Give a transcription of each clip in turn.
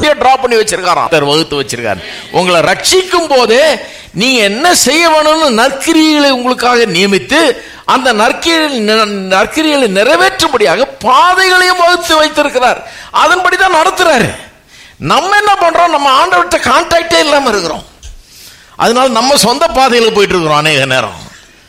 அப்படியே டிரா பண்ணி வச்சிருக்காராம் கர்த்தர் வகுத்து வச்சிருக்காரு உங்களை ரட்சிக்கும் போதே நீங்க என்ன செய்ய வேணும்னு நற்கிரிகளை உங்களுக்காக நியமித்து அந்த நற்கிரியை நற்கிரிகளை நிறைவேற்றும்படியாக பாதைகளையும் வகுத்து வைத்திருக்கிறார் அதன்படி தான் நடத்துறாரு நம்ம என்ன பண்றோம் நம்ம ஆண்டவர்கிட்ட கான்டாக்டே இல்லாம இருக்கிறோம் அதனால நம்ம சொந்த பாதையில போயிட்டு இருக்கிறோம் அநேக நேரம்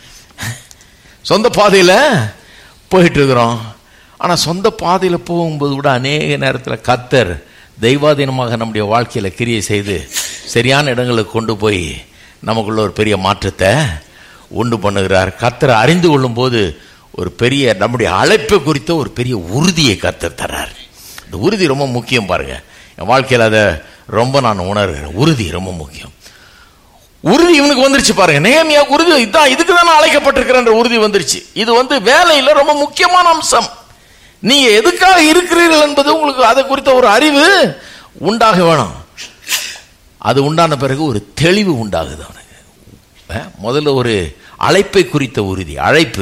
சொந்த பாதையில போயிட்டு இருக்கிறோம் ஆனா சொந்த பாதையில போகும்போது கூட அநேக நேரத்தில் கத்தர் தெய்வாதீனமாக நம்முடைய வாழ்க்கையில கிரியை செய்து சரியான இடங்களுக்கு கொண்டு போய் நமக்குள்ள ஒரு பெரிய மாற்றத்தை உண்டு பண்ணுகிறார் கத்தரை அறிந்து கொள்ளும் போது ஒரு பெரிய நம்முடைய அழைப்பை குறித்த ஒரு பெரிய உறுதியை கத்தர் தர்றார் இந்த உறுதி ரொம்ப முக்கியம் பாருங்க என் வாழ்க்கையில் அதை ரொம்ப நான் உணர்கிறேன் உறுதி ரொம்ப முக்கியம் உறுதி இவனுக்கு வந்துருச்சு பாருங்க நேமியா உறுதி இதான் இதுக்கு தான் நான் அழைக்கப்பட்டிருக்கிறேன்ற உறுதி வந்துருச்சு இது வந்து வேலையில ரொம்ப முக்கியமான அம்சம் நீங்க எதுக்காக இருக்கிறீர்கள் என்பது உங்களுக்கு அதை குறித்த ஒரு அறிவு உண்டாக வேணும் அது உண்டான பிறகு ஒரு தெளிவு உண்டாகுது அவனுக்கு அஹ், முதல்ல ஒரு அழைப்பை குறித்த உறுதி அழைப்பு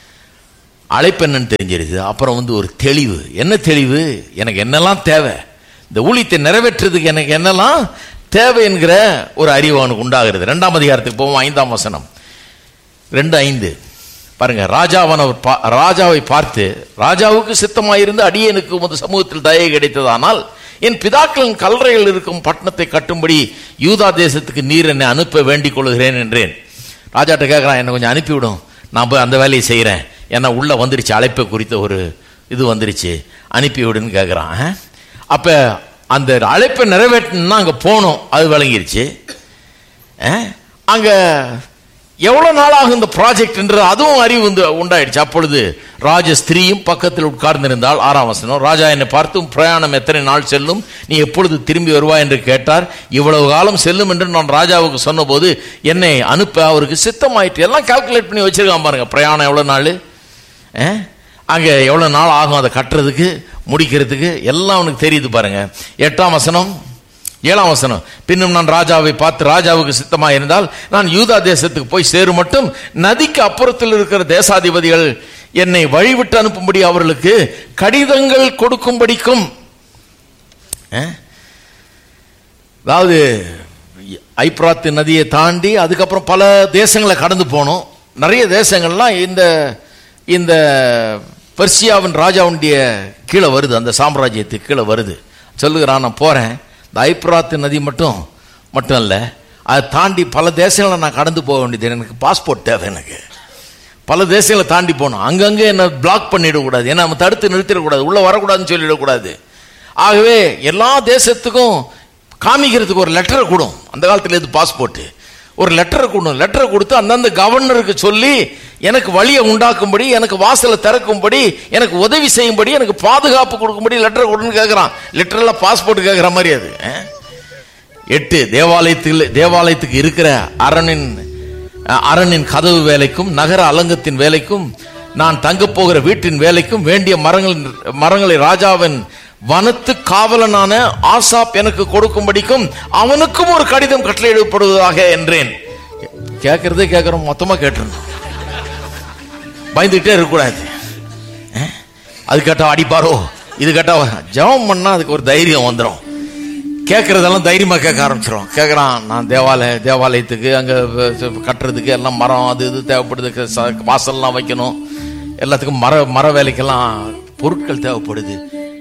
அழைப்பு என்னன்னு தெரிஞ்சிருது அப்புறம் வந்து ஒரு தெளிவு என்ன தெளிவு எனக்கு என்னெல்லாம் தேவை இந்த ஊழியத்தை நிறைவேற்றுறதுக்கு எனக்கு என்னெல்லாம் தேவை என்கிற ஒரு அறிவு அவனுக்கு உண்டாகிறது ரெண்டாம் அதிகாரத்துக்கு போவோம் ஐந்தாம் வசனம் ரெண்டு ஐந்து பாருங்க ராஜாவனவர் பா- ராஜாவை பார்த்து ராஜாவுக்கு சித்தமாயிருந்து அடியேனுக்கு உமது சமூகத்தில் தயை கிடைத்ததானால் என் பிதாக்களின் கல்லறையில் இருக்கும் பட்டணத்தை கட்டும்படி யூதா தேசத்துக்கு நீர் என்னை அனுப்ப வேண்டிக் கொள்கிறேன் என்றேன் ராஜாட்ட கேட்குறான் என்னை கொஞ்சம் அனுப்பிவிடும் நான் போய் அந்த வேலையை செய்கிறேன் ஏன்னா உள்ள வந்துருச்சு அழைப்பை குறித்த ஒரு இது வந்துருச்சு அனுப்பிவிடுன்னு கேட்குறான் அப்போ அந்த அழைப்பை நிறைவேற்றணும்னா அங்கே போகணும் அது விளங்கிருச்சு அஹ், அங்க எவ்வளவு நாள் ஆகும் இந்த ப்ராஜெக்ட் என்று அதுவும் அறிவு வந்து உண்டாயிடுச்சு அப்பொழுது ராஜ ஸ்திரீயும் பக்கத்தில் உட்கார்ந்திருந்தால் ஆறாம் வசனம் ராஜா என்னை பார்த்தும் பிரயாணம் எத்தனை நாள் செல்லும் நீ எப்பொழுது திரும்பி வருவாய் என்று கேட்டார் இவ்வளவு காலம் செல்லும் என்று நான் ராஜாவுக்கு சொன்னபோது என்னை அனுப்ப அவருக்கு சித்தமாயிட்டு எல்லாம் கால்குலேட் பண்ணி வச்சிருக்கான் பாருங்க பிரயாணம் எவ்வளவு நாள் அஹ்? அங்க எவ்வளவு நாள் ஆகும் அதை கட்டுறதுக்கு முடிக்கிறதுக்கு எல்லாம் அவனுக்கு தெரியுது பாருங்க எட்டாம் வசனம் ஏழாம் வசனம் பின்னும் நான் ராஜாவை பார்த்து ராஜாவுக்கு சித்தமா இருந்தால் நான் யூதா தேசத்துக்கு போய் சேரும் மட்டும் நதிக்கு அப்புறத்தில் இருக்கிற தேசாதிபதிகள் என்னை வழிவிட்டு அனுப்பும்படி அவர்களுக்கு கடிதங்கள் கொடுக்கும்படிக்கும் அஹ்? அதாவது ஐப்ராத்து நதியை தாண்டி அதுக்கப்புறம் பல தேசங்களை கடந்து போனோம் நிறைய தேசங்கள்லாம் இந்த இந்த பெர்சியாவின் ராஜாவுடைய கீழே வருது அந்த சாம்ராஜ்யத்துக்கு கீழே வருது சொல்லுகிறான் நான் போறேன் இந்த ஐப்ராத்து நதி மட்டும் மட்டும் இல்லை அதை தாண்டி பல தேசங்களை நான் கடந்து போக வேண்டியது எனக்கு பாஸ்போர்ட் தேவை எனக்கு பல தேசங்களை தாண்டி போகணும் அங்கங்கே என்ன பிளாக் பண்ணிடக்கூடாது ஏன்னா நம்ம தடுத்து நிறுத்திடக்கூடாது உள்ள வரக்கூடாதுன்னு சொல்லிடக்கூடாது ஆகவே எல்லா தேசத்துக்கும் காமிக்கிறதுக்கு ஒரு லெட்டரை கொடும் அந்த காலத்தில் இது பாஸ்போர்ட் ஒரு லெட்டரை கொடும் லெட்டரை கொடுத்து அந்தந்த கவர்னருக்கு சொல்லி எனக்கு வழியை உண்டாக்கும்படி எனக்கு வாசலை திறக்கும்படி எனக்கு உதவி செய்யும்படி எனக்கு பாதுகாப்பு கொடுக்கும்படி லெட்டரை கொடுன்னு கேட்குறான் லெட்டரில் பாஸ்போர்ட் கேட்குற மாதிரி அது அஹ். எட்டு தேவாலயத்தில் தேவாலயத்துக்கு இருக்கிற அரணின் அஹ், அரணின் கதவு வேலைக்கும் நகர அலங்கத்தின் வேலைக்கும் நான் தங்கப் போகிற வீட்டின் வேலைக்கும் வேண்டிய மரங்கள் மரங்களை ராஜாவின் வனத்து காவலனான ஆசாப் எனக்கு கொடுக்கும்படிக்கும் அவனுக்கும் ஒரு கடிதம் கட்டளையிடப்படுவதாக என்றேன் கேட்கறதே கேட்கறோம் மொத்தமா கேட்டுருந்தோம் பயந்துகிட்டே இருக்கக்கூடாது அஹ், அது கேட்டா அடிப்பாரோ இது கேட்டா ஜெபம் பண்ணா அதுக்கு ஒரு தைரியம் வந்துடும் கேட்கறதெல்லாம் தைரியமா கேட்க ஆரம்பிச்சிடும் கேட்குறான் நான் தேவாலய தேவாலயத்துக்கு அங்க வ- கட்டுறதுக்கு எல்லாம் மரம் அது இது தேவைப்படுது க- ச- வாசல்லாம் வைக்கணும் எல்லாத்துக்கும் மர மர வேலைக்கெல்லாம் பொருட்கள் தேவைப்படுது